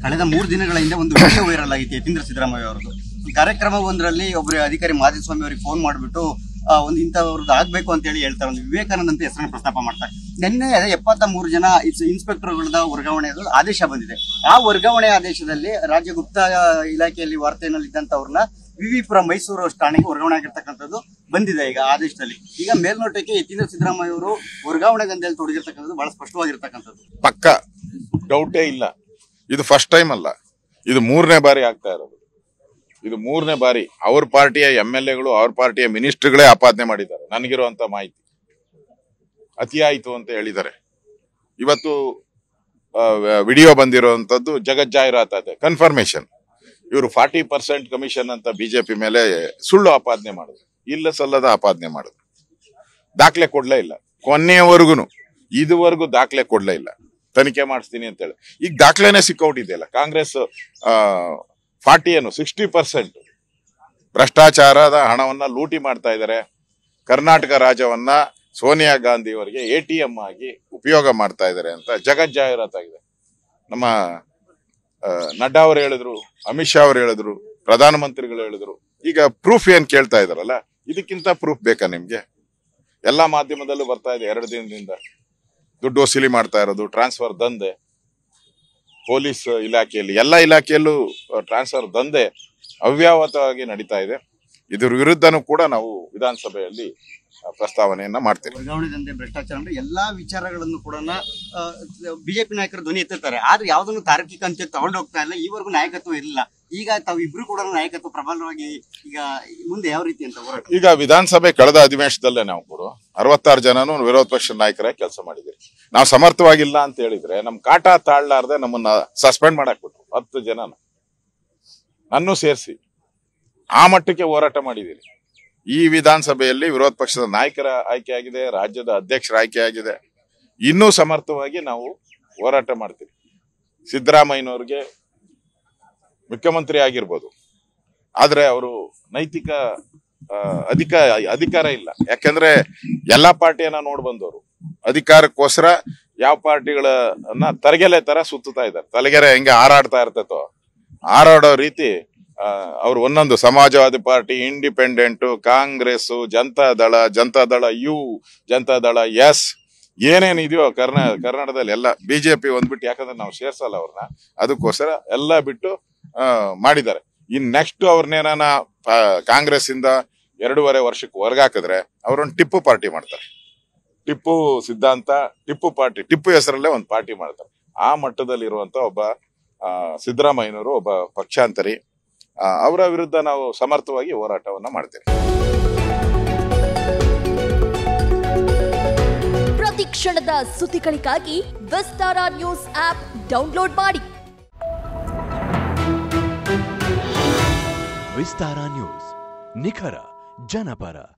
ಕಳೆದ ಮೂರು ದಿನಗಳ ಹಿಂದೆ ಒಂದು ವಿಡಿಯೋ ವೈರಲ್ ಆಗಿತ್ತು ಯತೀಂದ್ರ ಸಿದ್ದರಾಮಯ್ಯ ಅವರದ್ದು ಕಾರ್ಯಕ್ರಮ ಒಂದರಲ್ಲಿ ಒಬ್ಬರು ಅಧಿಕಾರಿ ಮಾಧುಸ್ವಾಮಿ ಅವರಿಗೆ ಫೋನ್ ಮಾಡಿಬಿಟ್ಟು ಒಂದು ಇಂಥವ್ರದ್ದು ಆಗ್ಬೇಕು ಅಂತ ಹೇಳಿ ಹೇಳ್ತಾರೆ ಒಂದು ವಿವೇಕಾನಂದ ಅಂತ ಹೆಸರನ್ನು ಪ್ರಸ್ತಾಪ ಮಾಡ್ತಾರೆ ನಿನ್ನೆ ಎಪ್ಪತ್ತ ಮೂರು ಜನ ಇನ್ಸ್ಪೆಕ್ಟರ್ಗಳ ವರ್ಗಾವಣೆ ಆದೇಶ ಬಂದಿದೆ ಆ ವರ್ಗಾವಣೆ ಆದೇಶದಲ್ಲಿ ರಾಜ್ಯ ಗುಪ್ತ ಇಲಾಖೆಯಲ್ಲಿ ವಾರ್ತೆಯಲ್ಲಿ ಇದ್ದಂತವ್ರನ್ನ ವಿವಿಪುರ ಮೈಸೂರು ಠಾಣೆಗೆ ವರ್ಗಾವಣೆ ಆಗಿರ್ತಕ್ಕಂಥದ್ದು ಬಂದಿದೆ ಈಗ ಆದೇಶದಲ್ಲಿ ಈಗ ಮೇಲ್ನೋಟಕ್ಕೆ ಯತೀಂದ್ರ ಸಿದ್ದರಾಮಯ್ಯ ಅವರು ವರ್ಗಾವಣೆ ದಂಧೆಯಲ್ಲಿ ತೊಡಗಿರ್ತಕ್ಕಂಥದ್ದು ಬಹಳ ಸ್ಪಷ್ಟವಾಗಿರ್ತಕ್ಕಂಥದ್ದು ಪಕ್ಕ ಡೌಟೇ ಇಲ್ಲ ಇದು ಫಸ್ಟ್ ಟೈಮ್ ಅಲ್ಲ ಇದು ಮೂರನೇ ಬಾರಿ ಆಗ್ತಾ ಇರೋದು ಇದು ಮೂರನೇ ಬಾರಿ ಅವ್ರ ಪಾರ್ಟಿಯ ಎಂ ಎಲ್ ಎಗಳು ಅವ್ರ ಪಾರ್ಟಿಯ ಮಿನಿಸ್ಟರ್ಗಳೇ ಆಪಾದನೆ ಮಾಡಿದ್ದಾರೆ ನನಗಿರುವಂತ ಮಾಹಿತಿ ಅತಿ ಆಯ್ತು ಅಂತ ಹೇಳಿದ್ದಾರೆ ಇವತ್ತು ವಿಡಿಯೋ ಬಂದಿರುವಂತದ್ದು ಜಗಜ್ಜಾಹಿರಾತ ಕನ್ಫರ್ಮೇಶನ್ ಇವರು ಫಾರ್ಟಿ ಪರ್ಸೆಂಟ್ ಕಮಿಷನ್ ಅಂತ ಬಿಜೆಪಿ ಮೇಲೆ ಸುಳ್ಳು ಆಪಾದನೆ ಮಾಡಿದ್ರು ಇಲ್ಲ ಸಲ್ಲದ ಆಪಾದನೆ ಮಾಡಿದ್ರು ದಾಖಲೆ ಕೊಡ್ಲೇ ಇಲ್ಲ ಕೊನೆಯವರೆಗೂ ಇದುವರೆಗೂ ದಾಖಲೆ ಕೊಡ್ಲೇ ಇಲ್ಲ ತನಿಖೆ ಮಾಡಿಸ್ತೀನಿ ಅಂತ ಹೇಳಿ ಈಗ ದಾಖಲೆನೆ ಸಿಕ್ಕೋಟಿದೆಯಲ್ಲ ಕಾಂಗ್ರೆಸ್ ಫಾರ್ಟಿ ಏನು ಸಿಕ್ಸ್ಟಿ ಪರ್ಸೆಂಟ್ ಭ್ರಷ್ಟಾಚಾರದ ಹಣವನ್ನ ಲೂಟಿ ಮಾಡ್ತಾ ಇದ್ದಾರೆ ಕರ್ನಾಟಕ ರಾಜ್ಯವನ್ನ ಸೋನಿಯಾ ಗಾಂಧಿ ಅವರಿಗೆ ಎ ಟಿ ಎಂ ಆಗಿ ಉಪಯೋಗ ಮಾಡ್ತಾ ಇದ್ದಾರೆ ಅಂತ ಜಗಜ್ಜಾಹಿರಾತಾಗಿದೆ ನಮ್ಮ ಆ, ನಡ್ಡಾ ಅವರು ಹೇಳಿದ್ರು ಅಮಿತ್ ಶಾ ಅವರು ಹೇಳಿದ್ರು ಪ್ರಧಾನಮಂತ್ರಿಗಳು ಹೇಳಿದ್ರು ಈಗ ಪ್ರೂಫ್ ಏನ್ ಕೇಳ್ತಾ ಇದಾರಲ್ಲ ಇದಕ್ಕಿಂತ ಪ್ರೂಫ್ ಬೇಕಾ ನಿಮ್ಗೆ ಎಲ್ಲಾ ಮಾಧ್ಯಮದಲ್ಲೂ ಬರ್ತಾ ಇದೆ ಎರಡು ದಿನದಿಂದ ದುಡ್ಡು ವಸೂಲಿ ಮಾಡ್ತಾ ಇರೋದು ಟ್ರಾನ್ಸ್ಫರ್ ದಂಧೆ ಪೊಲೀಸ್ ಇಲಾಖೆಯಲ್ಲಿ ಎಲ್ಲ ಇಲಾಖೆಯಲ್ಲೂ ಟ್ರಾನ್ಸ್ಫರ್ ದಂಧೆ ಅವ್ಯಾವತವಾಗಿ ನಡೀತಾ ಇದೆ ಇದ್ರ ವಿರುದ್ಧನೂ ಕೂಡ ನಾವು ವಿಧಾನಸಭೆಯಲ್ಲಿ ಆ, ಪ್ರಸ್ತಾವನೆಯನ್ನ ಮಾಡ್ತೇವೆ ವರ್ಗಾವಣೆ ದಂಧೆ ಭ್ರಷ್ಟಾಚಾರ ಅಂದ್ರೆ ಎಲ್ಲಾ ವಿಚಾರಗಳನ್ನು ಕೂಡ ಬಿಜೆಪಿ ನಾಯಕರು ಧ್ವನಿ ಎತ್ತುತ್ತಾರೆ ಆದ್ರೆ ಯಾವ್ದನ್ನು ತಾರ್ಕಿಕ ಅಂತ ತಗೊಂಡು ಹೋಗ್ತಾ ಇಲ್ಲ ಈವರೆಗೂ ನಾಯಕತ್ವ ಇರಲಿಲ್ಲ ಈಗ ತಾವು ಇಬ್ರು ಕೂಡ ನಾಯಕತ್ವ ಪ್ರಬಲವಾಗಿ ಈಗ ಮುಂದೆ ಯಾವ ರೀತಿ ಅಂತ ಹೋರಾಟ ಈಗ ವಿಧಾನಸಭೆ ಕಳೆದ ಅಧಿವೇಶನದಲ್ಲೇ ನಾವು ಕೂಡ ಅರವತ್ತಾರು ಜನನು ವಿರೋಧ ಪಕ್ಷ ನಾಯಕರಾಗಿ ಕೆಲಸ ಮಾಡಿದ್ದೀರಿ ನಾವು ಸಮರ್ಥವಾಗಿಲ್ಲ ಅಂತ ಹೇಳಿದ್ರೆ ನಮ್ ಕಾಟ ತಾಳ್ಲಾರ್ದೆ ನಮ್ಮನ್ನ ಸಸ್ಪೆಂಡ್ ಮಾಡಕ್ ಬಿಟ್ರು ಹತ್ತು ಜನನ ನನ್ನೂ ಸೇರಿಸಿ ಆ ಮಟ್ಟಕ್ಕೆ ಹೋರಾಟ ಮಾಡಿದ್ದೀರಿ ಈ ವಿಧಾನಸಭೆಯಲ್ಲಿ ವಿರೋಧ ಪಕ್ಷದ ನಾಯಕರ ಆಯ್ಕೆ ಆಗಿದೆ ರಾಜ್ಯದ ಅಧ್ಯಕ್ಷರ ಆಯ್ಕೆ ಆಗಿದೆ ಇನ್ನೂ ಸಮರ್ಥವಾಗಿ ನಾವು ಹೋರಾಟ ಮಾಡ್ತೀವಿ ಸಿದ್ದರಾಮಯ್ಯನವ್ರಿಗೆ ಮುಖ್ಯಮಂತ್ರಿ ಆಗಿರ್ಬೋದು ಆದ್ರೆ ಅವರು ನೈತಿಕ ಆ, ಅಧಿಕ ಅಧಿಕಾರ ಇಲ್ಲ ಯಾಕಂದ್ರೆ ಎಲ್ಲಾ ಪಾರ್ಟಿಯನ್ನ ನೋಡ್ ಬಂದವರು ಅಧಿಕಾರಕ್ಕೋಸ್ಕರ ಯಾವ ಪಾರ್ಟಿಗಳನ್ನ ತರಗೆಲೆ ತರ ಸುತ್ತುತ್ತಾ ಇದ್ದಾರೆ ತಲೆಗೆರೆ ಹೆಂಗೆ ಹಾರಾಡ್ತಾ ಇರ್ತೈತೋ ಹಾರಾಡೋ ರೀತಿ ಆ, ಅವ್ರು ಒಂದೊಂದು ಸಮಾಜವಾದಿ ಪಾರ್ಟಿ ಇಂಡಿಪೆಂಡೆಂಟ್ ಕಾಂಗ್ರೆಸ್ ಜನತಾ ದಳ ಜನತಾ ದಳ ಯು ಜನತಾ ದಳ ಎಸ್ ಏನೇನ್ ಇದೆಯೋ ಕರ್ನಾ ಕರ್ನಾಟಕದಲ್ಲಿ ಎಲ್ಲ ಬಿಜೆಪಿ ಒಂದ್ಬಿಟ್ಟು ಯಾಕಂದ್ರೆ ನಾವು ಸೇರ್ಸಲ್ಲ ಅವ್ರನ್ನ ಅದಕ್ಕೋಸ್ಕರ ಎಲ್ಲ ಬಿಟ್ಟು ಆ, ಮಾಡಿದ್ದಾರೆ ಇನ್ ನೆಕ್ಸ್ಟ್ ಅವ್ರನ್ನೇನ ಕಾಂಗ್ರೆಸ್ ಇಂದ ಎರಡೂವರೆ ವರ್ಷಕ್ಕೆ ಹೊರಗಾಕಿದ್ರೆ ಅವ್ರೊಂದು ಟಿಪ್ಪು ಪಾರ್ಟಿ ಮಾಡ್ತಾರೆ ಟಿಪ್ಪು ಸಿದ್ಧಾಂತ ಟಿಪ್ಪು ಪಾರ್ಟಿ ಟಿಪ್ಪು ಹೆಸರಲ್ಲೇ ಒಂದು ಪಾರ್ಟಿ ಮಾಡ್ತಾರೆ ಆ ಮಟ್ಟದಲ್ಲಿ ಇರುವಂತ ಒಬ್ಬ ಆ, ಸಿದ್ದರಾಮಯ್ಯನವರು ಒಬ್ಬ ಪಕ್ಷಾಂತರಿ ಆ, ಅವರ ವಿರುದ್ಧ ನಾವು ಸಮರ್ಥವಾಗಿ ಹೋರಾಟವನ್ನ ಮಾಡ್ತೇವೆ ಪ್ರತಿ ಕ್ಷಣದ ಸುದ್ದಿಗಳಿಗಾಗಿ ವಿಸ್ತಾರ ನ್ಯೂಸ್ ಆಪ್ ಡೌನ್ಲೋಡ್ ಮಾಡಿ ವಿಸ್ತಾರ ನ್ಯೂಸ್ ನಿಖರ ಜನಪರ